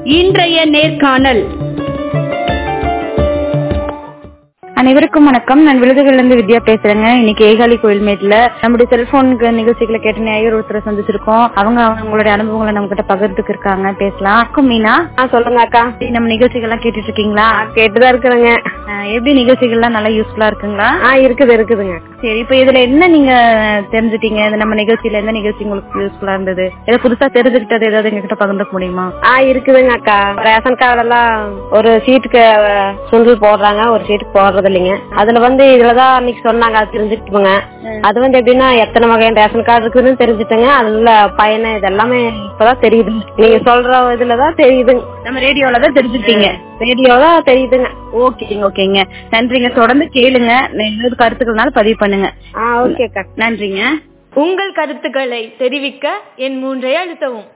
இன்றைய நேர்காணல் அனைவருக்கும் வணக்கம் நான் விழுதுகளிலிருந்து வித்யா பேசுறேங்க இன்னைக்கு ஏகாலி கோயில்மேட்ல நம்முடைய செல்போனுக்கு நிகழ்ச்சிகளை கேட்டு நேயர் ஒருத்தரை சந்திச்சிருக்கோம் அவங்க அவங்களுடைய அனுபவங்களை நம்ம கிட்ட பகிர்ந்துக்கு இருக்காங்க பேசலாம் வணக்கம் மீனா ஆ சொல்லுங்க அக்கா நம்ம நிகழ்ச்சிகள்லாம் கேட்டுட்டு இருக்கீங்களா கேட்டுதான் இருக்கிறேங்க அஹ் எப்படி நிகழ்ச்சிகள்லாம் நல்லா யூஸ்ஃபுல்லா இருக்குங்களா ஆ இருக்குது இருக்குதுங்க சரி இப்ப இதுல என்ன நீங்க தெரிஞ்சுட்டீங்க இந்த நம்ம நிகழ்ச்சியில எந்த நிகழ்ச்சி உங்களுக்கு யூஸ்ஃபுல்லா இருந்தது ஏதாவது புதுசா தெரிஞ்சுக்கிட்டது ஏதாவது எங்க கிட்ட பகிர்ந்துக்க முடியுமா ஆ இருக்குதுங்க அக்கா ரேஷன் கார்டு எல்லாம் ஒரு சீட்டுக்கு அஹ், சுண்டல் போடுறாங்க ஒரு சீட்டுக்கு போடுறது இல்லைங்க அதுல வந்து இதுலதான் அன்னைக்கு சொன்னாங்க அது தெரிஞ்சுக்கிட்டுங்க அது வந்து எப்படின்னா எத்தனை வகையான ரேஷன் கார்டு இருக்குதுன்னு தெரிஞ்சுட்டுங்க அதுல பயணம் இது எல்லாமே இப்பதான் தெரியுது நீங்க சொல்ற இதுலதான் தெரியுதுங்க நம்ம ரேடியோல தான் தெரிஞ்சுட்டீங்க ரேடியோ தான் தெரியுதுங்க ஓகேங்க ஓகேங்க நன்றிங்க தொடர்ந்து கேளுங்க ஏதாவது கருத்துக்கள்னாலும் பதிவு பண்ணுங்க ஆ ஓகே அக்கா நன்றிங்க உங்கள் கருத்துக்களை தெரிவிக்க என் மூன்றை அழுத்தவும்